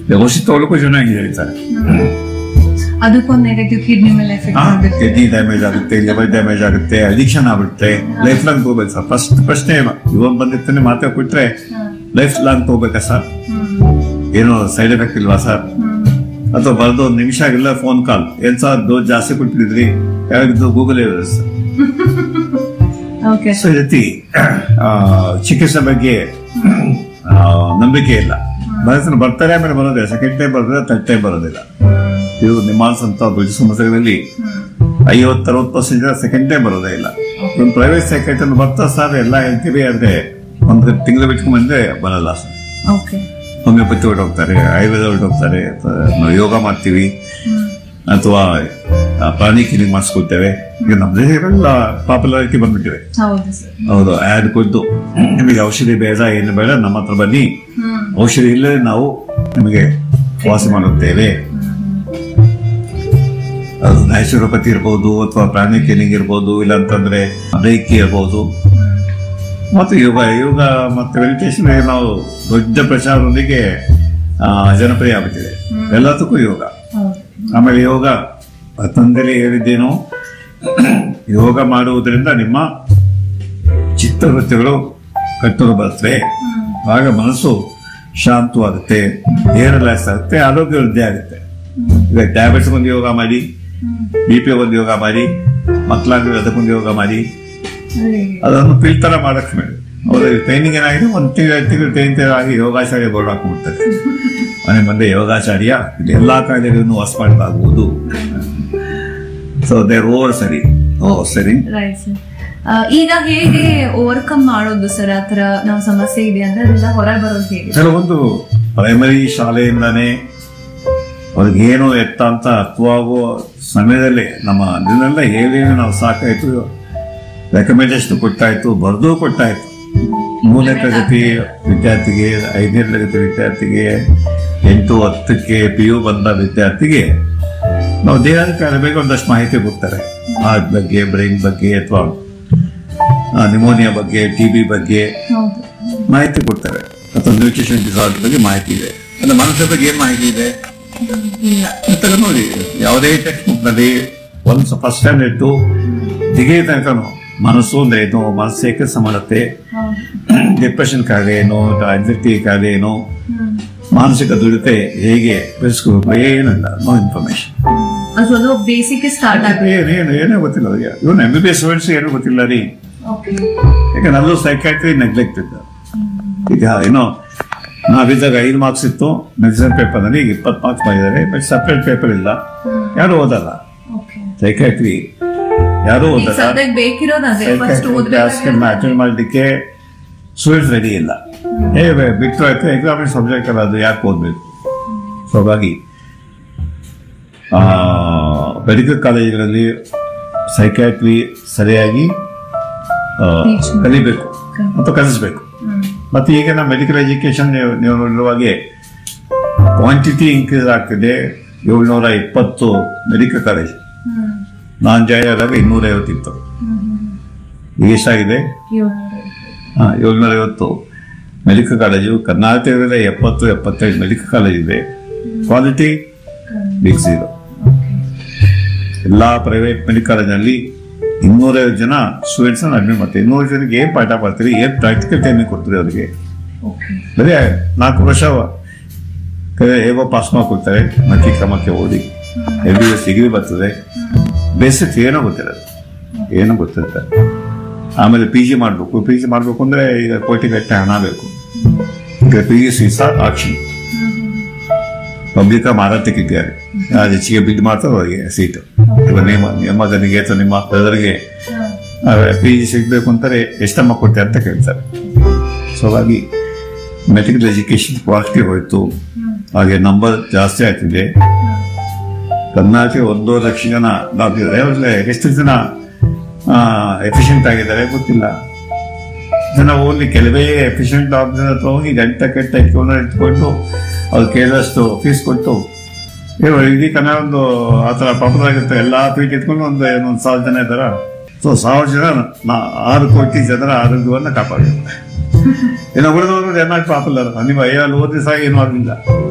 ಔಷಧಿ ತಗೊಳ್ಳಕ್ಕೂ ಜನ ಹಿಂಗೆ ಹೇಳ್ತಾರೆ ಅದಕ್ಕೊಂದು ನೆಗೆಟಿವ್ ಕಿಡ್ನಿ ಮೇಲೆ ಎಫೆಕ್ಟ್ ಆಗುತ್ತೆ ಕಿಡ್ನಿ ಡ್ಯಾಮೇಜ್ ಆಗುತ್ತೆ ಲಿವರ್ ಡ್ಯಾಮೇಜ್ ಆಗುತ್ತೆ ಅಡಿಕ್ಷನ್ ಆಗುತ್ತೆ ಲೈಫ್ ಲಾಂಗ್ ತಗೋಬೇಕು ಸರ್ ಫಸ್ಟ್ ಪ್ರಶ್ನೆ ಇವಾಗ ಬಂದಿರ್ತಾನೆ ಮಾತ್ರ ಕೊಟ್ರೆ ಲೈಫ್ ಲಾಂಗ್ ತಗೋಬೇಕಾ ಸರ್ ಏನೋ ಸೈಡ್ ಎಫೆಕ್ಟ್ ಇಲ್ವಾ ಸರ್ ಅಥವಾ ಬರೆದು ಒಂದು ನಿಮಿಷ ಆಗಿಲ್ಲ ಫೋನ್ ಕಾಲ್ ಏನ್ ಸರ್ ಡೋಸ್ ಜಾಸ್ತಿ ಕೊಟ್ಬಿಟ್ಟಿದ್ರಿ ಯಾವಾಗಿದ್ದು ಗೂಗಲ್ ಇರೋದು ಸರ್ ಓಕೆ ಸೊ ಈ ರೀತಿ ಆ, ಚಿಕಿತ್ಸೆ ಬಗ್ಗೆ ಆ, ನಂಬಿಕೆ ಇಲ್ಲ ಬರೆದ್ರೆ ಬರ್ತಾರೆ ಆಮೇಲೆ ಬರೋದಿಲ್ಲ ಸೆಕೆಂಡ್ ಟೈಮ್ ಬರೋದಿಲ್ಲ ಥರ್ಡ್ ಟೈಮ್ ಬರೋದಿಲ್ಲ ಇದು ನಿಮಾನ್ಸ್ ಅಂತ ರುಚಿ ಸಮಸ್ಯೆಗಳಲ್ಲಿ ಐವತ್ತು ಅರವತ್ತು ಪರ್ಸೆಂಟ್ ಸೆಕೆಂಡ್ ಟೈಮ್ ಬರೋದೇ ಇಲ್ಲ ಒಂದು ಪ್ರೈವೇಟ್ ಸೆಕ್ರೆಟರಿ ಬರ್ತಾ ಸರ್ ಎಲ್ಲ ಹೇಳ್ತೀವಿ ಆದ್ರೆ ಒಂದು ತಿಂಗಳು ಬಿಟ್ಕೊಂಡ್ ಬಂದ್ರೆ ಬರಲ್ಲ ಸರ್ ಓಕೆ ಹೋಮಿಯೋಪತಿ ಹೊರಟೋಗ್ತಾರೆ ಆಯುರ್ವೇದ ಹೊರಟೋಗ್ತಾರೆ ಅಥವಾ ಯೋಗ ಮಾಡ್ತೀವಿ ಅಥವಾ ಆ, ಪ್ರಾಣಿ ಕ್ಲಿನಿಕ್ ಮಾಡಿಸ್ಕೊಳ್ತೇವೆ ಈಗ ನಮ್ಮ ದೇಶಗಳೆಲ್ಲ ಪಾಪ್ಯುಲಾರಿಟಿ ಬಂದ್ಬಿಟ್ಟಿವೆ ಹೌದು ಸರ್ ಹೌದು ಆಡ್ ಕೊಟ್ಟು ನಿಮಗೆ ಔಷಧಿ ಬೇಡ ಏನು ಬೇಡ ನಮ್ಮ ಹತ್ರ ಬನ್ನಿ ಹ್ಮ್ ಔಷಧಿ ಇಲ್ಲದೆ ನಾವು ನಿಮಗೆ ವಾಸಿ ಮಾಡುತ್ತೇವೆ ಅದು ನ್ಯಾಚುರೋಪತಿ ಇರ್ಬೋದು ಅಥವಾ ಪ್ರಾಣಿ ಕ್ಲಿನಿಕ್ ಇರ್ಬೋದು ಇಲ್ಲ ಅಂತಂದ್ರೆ ರೇಖಿ ಇರ್ಬೋದು ಮತ್ತು ಯೋಗ ಯೋಗ ಮತ್ತು ಮೆಡಿಟೇಷನ್ ನಾವು ದೊಡ್ಡ ಪ್ರಚಾರದೊಂದಿಗೆ ಆ, ಜನಪ್ರಿಯ ಆಗುತ್ತಿದೆ ಎಲ್ಲದಕ್ಕೂ ಯೋಗ ಹೌದು ಆಮೇಲೆ ಯೋಗ ತಂದೆಲಿ ಹೇಳಿದ್ದೇನು ಯೋಗ ಮಾಡುವುದರಿಂದ ನಿಮ್ಮ ಚಿತ್ತವೃತ್ತಿಗಳು ಕಟ್ಟಲು ಬರುತ್ತವೆ ಆಗ ಮನಸ್ಸು ಶಾಂತವಾಗುತ್ತೆ ಏರ್ ರಿಲ್ಯಾಕ್ಸ್ ಆಗುತ್ತೆ ಆರೋಗ್ಯ ವೃದ್ಧಿ ಆಗುತ್ತೆ ಈಗ ಟ್ಯಾಬ್ಲೆಟ್ಸ್ ಒಂದು ಯೋಗ ಮಾಡಿ ಬಿ ಪಿ ಒಂದು ಯೋಗ ಮಾಡಿ ಮಕ್ಕಳಾಗಿ ಅದಕ್ಕೊಂದು ಯೋಗ ಮಾಡಿ ಅದೇ. ಅದನ್ನು ತರ ಮಾಡಕ್ಕೆ ಮೇಲೆ ಅವ್ರ ಟ್ರೈನಿಂಗ್ ಏನಾಗಿದೆ ಒಂದು ತಿಂಗಳ ತಿಂಗಳು ಟ್ರೈನ್ ಆಗಿ ಯೋಗಾಚಾರ್ಯ ಬೋರ್ಡ್ ಹಾಕೊಂಡ್ಬಿಡ್ತಾರೆ ಮನೆ ಮುಂದೆ ಯೋಗಾಚಾರ್ಯ ಇದು ಎಲ್ಲಾ ಕಾಯಿಲೆಗಳನ್ನು ವಾಸ ಮಾಡಲಾಗುವುದು ಸೊ ದೇರ್ ಓವರ್ ಸರಿ ಓ ಸರಿ ರೈಟ್ ಸರ್ ಈಗ ಹೇಗೆ ಓವರ್ಕಮ್ ಮಾಡೋದು ಸರ್ ಆತರ ನಾವು ಸಮಸ್ಯೆ ಇದೆ ಅಂದ್ರೆ ಅದರಿಂದ ಹೊರಗೆ ಬರೋದು ಹೇಗೆ ಕೆಲವೊಂದು ಪ್ರೈಮರಿ ಶಾಲೆಯಿಂದಾನೇ ಅವ್ರಿಗೆ ಏನು ಎತ್ತ ಅಂತ ಅರ್ಥವಾಗುವ ಸಮಯದಲ್ಲಿ ನಮ್ಮ ಅದನ್ನೆಲ್ಲ ಹೇಳಿ ನಾವು ಸಾಕಾಯ್ತು ರೆಕಮೆಂಡೇಶನ್ ಕೊಟ್ಟಾಯ್ತು ಬರೆದು ಕೊಟ್ಟಾಯ್ತು ಮೂರನೇ ತರಗತಿ ವಿದ್ಯಾರ್ಥಿಗೆ ಐದನೇ ತರಗತಿ ವಿದ್ಯಾರ್ಥಿಗೆ ಎಂಟು ಹತ್ತಕ್ಕೆ ಪಿ ಯು ಬಂದ ವಿದ್ಯಾರ್ಥಿಗೆ ನಾವು ದೇಹದ ಕಾಯಿಲೆ ಬಗ್ಗೆ ಒಂದಷ್ಟು ಮಾಹಿತಿ ಕೊಡ್ತಾರೆ ಹಾರ್ಟ್ ಬಗ್ಗೆ ಬ್ರೈನ್ ಬಗ್ಗೆ ಅಥವಾ ನಿಮೋನಿಯಾ ಬಗ್ಗೆ ಟಿ ಬಿ ಬಗ್ಗೆ ಹೌದು ಮಾಹಿತಿ ಕೊಡ್ತಾರೆ ಅಥವಾ ನ್ಯೂಟ್ರಿಷನ್ ಡಿಸಾರ್ಡರ್ ಬಗ್ಗೆ ಮಾಹಿತಿ ಇದೆ ಅಂದ್ರೆ ಮನಸ್ಸಿನ ಬಗ್ಗೆ ಏನ್ ಮಾಹಿತಿ ಇದೆ ಇಲ್ಲ ಅಂತ ನೋಡಿ ಯಾವುದೇ ಟೆಕ್ಸ್ಟ್ ಬುಕ್ ನಲ್ಲಿ ಒಂದು ಫಸ್ಟ್ ಸ್ಟ್ಯಾಂಡರ್ಡ್ ಇಟ್ಟು ಡಿಗ್ರಿ ತನಕ ಮನಸ್ಸು ಅಂದ್ರೆ ಏನು ಮನಸ್ಸು ಏಕೆ ಮಾಡುತ್ತೆ ಹೌದು ಡಿಪ್ರೆಷನ್ ಕಾಯಿಲೆ ಏನು ಆಂಗ್ಸೈಟಿ ಕಾಯಿಲೆ ಏನು ಹ್ಮ್. ಮಾನಸಿಕ ದುಡಿತೆ ಹೇಗೆ ಬೆಳೆಸ್ಕೋಬೇಕು ಏನಿಲ್ಲ ನೋ ಇನ್ಫಾರ್ಮೇಶನ್ ಅದು ಅದು ಬೇಸಿಕ್ ಸ್ಟಾರ್ಟ್ ಆಗುತ್ತೆ ಏನು ಏನು ಏನೂ ಗೊತ್ತಿಲ್ಲ ಅವ್ರಿಗೆ ಇವನು M B B S students ಏನೂ ಗೊತ್ತಿಲ್ಲ ರೀ ಓಕೆ ಯಾಕಂದ್ರೆ ನಲ್ಲೂ ಸೈಕಾಟ್ರಿ ನೆಗ್ಲೆಕ್ಟ್ ಇದ್ದ ಈಗ ಏನೋ ನಾವಿದ್ದಾಗ ಐದು ಮಾರ್ಕ್ಸ್ ಇತ್ತು ಮೆಡಿಸಿನ್ ಪೇಪರ್ ನಲ್ಲಿ ಈಗ ಇಪ್ಪತ್ತು ಮಾರ್ಕ್ಸ್ ಮಾಡಿದ್ದಾರೆ ಬಟ್ ಸಪ್ರೇಟ್ ಪೇಪರ್ ಇಲ್ಲ ಯಾರು ಓದಲ್ಲ ಓಕೆ ಸೈಕಾಟ್ರಿ ಯಾರು ಓದಲ್ಲ ಸದ್ಯಕ್ಕೆ ಬೇಕಿರೋದು ಅದೇ ಫಸ್ಟ್ ಸೈಕಾಟ್ರಿ ಕ್ಲಾಸ್ ಅಟೆಂಡ್ ಮಾಡಲಿಕ್ಕೆ ಸ್ಟೂಡೆಂಟ್ಸ್ ರೆಡಿ ಇಲ್ಲ ಏ ಬೆ- ಬಿಟ್ಟು ಆಯ್ತು ಎಕ್ಸಾಮಿನ್ ಸಬ್ಜೆಕ್ಟ್ ಅಲ್ಲ ಅದು ಯಾಕೆ ಓದ್ಬೇಕು ಸೊ ಹಾಗಾಗಿ ಮೆಡಿಕಲ್ ಕಾಲೇಜುಗಳಲ್ಲಿ ಸೈಕಾಟ್ರಿ ಸರಿಯಾಗಿ ಆ, Teach ಮಾಡಿ. ಕಲಿಬೇಕು ಮತ್ತು ಕಲಿಸ್ಬೇಕು ಮತ್ತೆ ಈಗ ನಮ್ಮ ಮೆಡಿಕಲ್ ಎಜುಕೇಶನ್ ನೀವು ನೋಡಿರುವ ಹಾಗೆ ಕ್ವಾಂಟಿಟಿ ಇನ್ಕ್ರೀಸ್ ಆಗ್ತಿದೆ ಏಳ್ನೂರ ಇಪ್ಪತ್ತು ಮೆಡಿಕಲ್ ಕಾಲೇಜ್ ನಾನ್ ಜಾಯ್ನ್ ಆದಾಗ ಇನ್ನೂರ ಐವತ್ತಿತ್ತು ಈಗ ಎಷ್ಟಾಗಿದೆ ಏಳ್ನೂರ ಐವತ್ತು ಮೆಡಿಕಲ್ ಕಾಲೇಜು ಕರ್ನಾಟಕದಲ್ಲಿ ಎಪ್ಪತ್ತು ಎಪ್ಪತ್ತೈದು ಮೆಡಿಕಲ್ ಕಾಲೇಜ್ ಇದೆ ಕ್ವಾಲಿಟಿ ಬಿಗ್ ಝೀರೋ ಎಲ್ಲ ಪ್ರೈವೇಟ್ ಮೆಡಿಕಲ್ ಕಾಲೇಜಲ್ಲಿ ಇನ್ನೂರೈವತ್ತು ಜನ ಸ್ಟೂಡೆಂಟ್ಸ್ ಅಡ್ಮಿಟ್ ಮಾಡ್ತೀವಿ ಇನ್ನೂರು ಜನಕ್ಕೆ ಏನ್ ಪಾಠ ಮಾಡ್ತೀರಿ ಏನ್ ಪ್ರಾಕ್ಟಿಕಲ್ ಟೈಮಿಂಗ್ ಕೊಡ್ತೀರಿ ಅವರಿಗೆ ಓಕೆ ಬರೀ ನಾಲ್ಕು ವರ್ಷ ಕ- ಹೇಗೋ ಪಾಸ್ ಮಾಡ್ಕೊಡ್ತಾರೆ ಮತ್ತೆ ಕ್ರಮಕ್ಕೆ ಓದಿ ಎಂ ಬಿ ಎಸ್ ಡಿಗ್ರಿ ಬರ್ತದೆ ಬೇಸಿಕ್ಸ್ ಏನೋ ಗೊತ್ತಿರೋದು ಏನೋ ಗೊತ್ತಿರುತ್ತೆ ಆಮೇಲೆ ಪಿ ಜಿ ಮಾಡಬೇಕು ಪಿ ಜಿ ಮಾಡಬೇಕು ಅಂದ್ರೆ ಈಗ ಕೋಟಿ ಗಟ್ಟೆ ಹಣ ಬೇಕು ಈಗ ಪಿ ಯು ಸಿ ಸಹ ಆಕ್ಷನ್ ಪಬ್ಲಿಕ್ ಮಾರಾಟಕ್ಕಿದ್ದಾರೆ ಯಾರು ಹೆಚ್ಚಿಗೆ ಬಿಡ್ ಮಾಡ್ತಾರೋ ಅವರಿಗೆ ಸೀಟು ಇವಾಗ ನಿಮ್ಮ ನಿಮ್ಮ ಮಗನಿಗೆ ಅಥವಾ ನಿಮ್ಮ ಬ್ರದರ್ಗೆ ಪಿ ಜಿ ಸಿಗ್ಬೇಕು ಅಂತಾರೆ ಎಷ್ಟಮ್ಮ ಕೊಟ್ಟೆ ಅಂತ ಕೇಳ್ತಾರೆ ಸೊ ಹಾಗಾಗಿ ಮೆಡಿಕಲ್ ಎಜುಕೇಶನ್ ಕ್ವಾಲಿಟಿ ಹೋಯ್ತು ಹಾಗೆ ನಂಬರ್ ಜಾಸ್ತಿ ಆಗ್ತಿದೆ ಕರ್ನಾಟಕ ಒಂದೂವರೆ ಲಕ್ಷ ಜನ ಡಾಕ್ಟರ್ ಇದ್ದಾರೆ ಎಷ್ಟು ಜನ ಎಫಿಷಿಯಂಟ್ ಆಗಿದ್ದಾರೆ ಗೊತ್ತಿಲ್ಲ ಜನ ಓನ್ಲಿ ಕೆಲವೇ ಎಫಿಷಿಯಂಟ್ ಡಾಕ್ಟರ್ ಹತ್ರ ಹೋಗಿ ಗಂಟೆ ಕೆಟ್ಟ ಇಟ್ಕೊಂಡು ಇಟ್ಕೊಂಡು ಅವ್ರು ಕೇಳಿದಷ್ಟು ಫೀಸ್ ಕೊಟ್ಟು ಇವಾಗ ಇಡೀ ಕನ್ನಡ ಒಂದು ಆ ಥರ ಪಾಪುಲರ್ ಆಗಿರುತ್ತೆ ಎಲ್ಲಾ ಫೀಟ್ ಇಟ್ಕೊಂಡು ಒಂದು ಒಂದು ಸಾವಿರ ಜನ ಇದ್ದಾರ ಸೊ ಸಾವಿರ ಜನ ನಾ- ಆರು ಕೋಟಿ ಜನರ ಆರೋಗ್ಯವನ್ನ ಕಾಪಾಡಿದ್ದಾರೆ ಇನ್ನು ಉಳಿದವರು ಎನ್ನಾಗಿ ಪಾಪುಲರ್ ನೀವು ಐವಲ್ಲಿ ಓದಿ ಸಹ ಏನೂ ಆಗಲಿಲ್ಲ